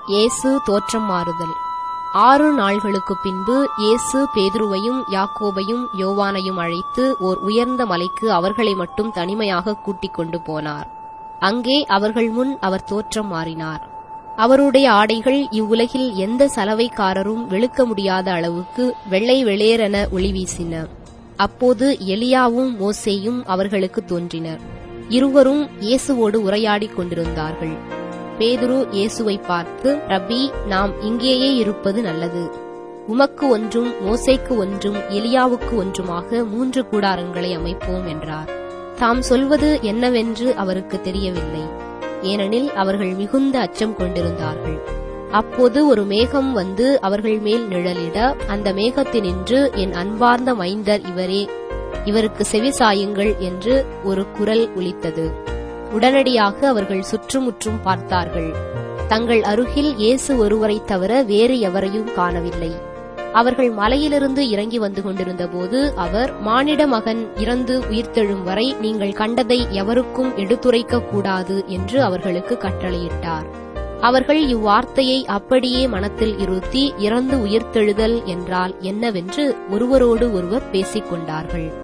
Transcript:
இயேசு தோற்றம் மாறுதல் ஆறு நாள்களுக்குப் பின்பு இயேசு பேதுருவையும் யாக்கோபையும் யோவானையும் அழைத்து ஓர் உயர்ந்த மலைக்கு அவர்களை மட்டும் தனிமையாக கூட்டிக் கொண்டு போனார் அங்கே அவர்கள் முன் அவர் தோற்றம் மாறினார் அவருடைய ஆடைகள் இவ்வுலகில் எந்த சலவைக்காரரும் வெளுக்க முடியாத அளவுக்கு வெள்ளை வெளியேறென ஒளி வீசின அப்போது எலியாவும் மோசேயும் அவர்களுக்கு தோன்றினர் இருவரும் இயேசுவோடு உரையாடிக் கொண்டிருந்தார்கள் பேதுரு இயேசுவை பார்த்து ரப்பி நாம் இங்கேயே இருப்பது நல்லது உமக்கு ஒன்றும் மோசேக்கு ஒன்றும் எலியாவுக்கு ஒன்றுமாக மூன்று கூடாரங்களை அமைப்போம் என்றார் தாம் சொல்வது என்னவென்று அவருக்கு தெரியவில்லை ஏனெனில் அவர்கள் மிகுந்த அச்சம் கொண்டிருந்தார்கள் அப்போது ஒரு மேகம் வந்து அவர்கள் மேல் நிழலிட அந்த மேகத்தினின்று என் அன்பார்ந்த மைந்தர் இவரே இவருக்கு செவிசாயுங்கள் என்று ஒரு குரல் ஒலித்தது உடனடியாக அவர்கள் சுற்றுமுற்றும் பார்த்தார்கள் தங்கள் அருகில் இயேசு ஒருவரைத் தவிர வேறு எவரையும் காணவில்லை அவர்கள் மலையிலிருந்து இறங்கி வந்து கொண்டிருந்தபோது அவர் மானிட மகன் இறந்து உயிர்த்தெழும் வரை நீங்கள் கண்டதை எவருக்கும் எடுத்துரைக்க கூடாது என்று அவர்களுக்கு கட்டளையிட்டார் அவர்கள் இவ்வார்த்தையை அப்படியே மனத்தில் இருத்தி இறந்து உயிர்த்தெழுதல் என்றால் என்னவென்று ஒருவரோடு ஒருவர் பேசிக் கொண்டார்கள்